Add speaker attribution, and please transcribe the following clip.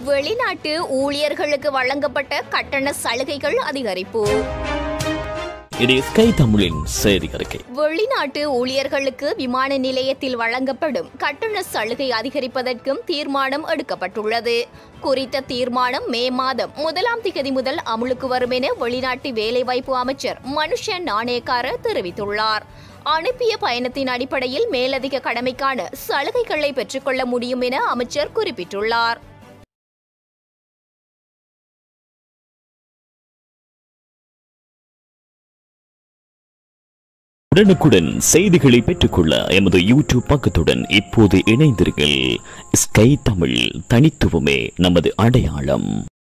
Speaker 1: வெளிநாட்டு ஊழியர்களுக்கு வழங்கப்பட்ட கட்டண சலுகைகள் அதிகரிப்பு
Speaker 2: இது ஸ்கை தமிழின் செய்தி அறிக்கை
Speaker 1: வெளிநாட்டு ஊழியர்களுக்கு விமான நிலையத்தில் வழங்கப்படும் கட்டண சலுகை அதிகரிப்பதற்கும் தீர்மானம் எடுக்கப்பட்டுள்ளது குறித்த தீர்மானம் மே மாதம் முதலாம் திகதி முதல் அமுலுக்கு வரும் என வெளிநாட்டு வேலைவாய்ப்பு அமைச்சர் மனுஷன் நாணயக்கார தெரிவித்துள்ளார் அனுப்பிய பயணத்தின் அடிப்படையில் மேலதிக கடமைக்கான சலுகைகளை பெற்றுக்கொள்ள முடியும் என அமைச்சர் குறிப்பிட்டுள்ளார்
Speaker 2: உடனுக்குடன் செய்திகளை பெற்றுக்கொள்ள எமது யூடியூப் பக்கத்துடன் இப்போது இணைந்திருங்கள் ஸ்கை தமிழ் தனித்துவமே நமது அடையாளம்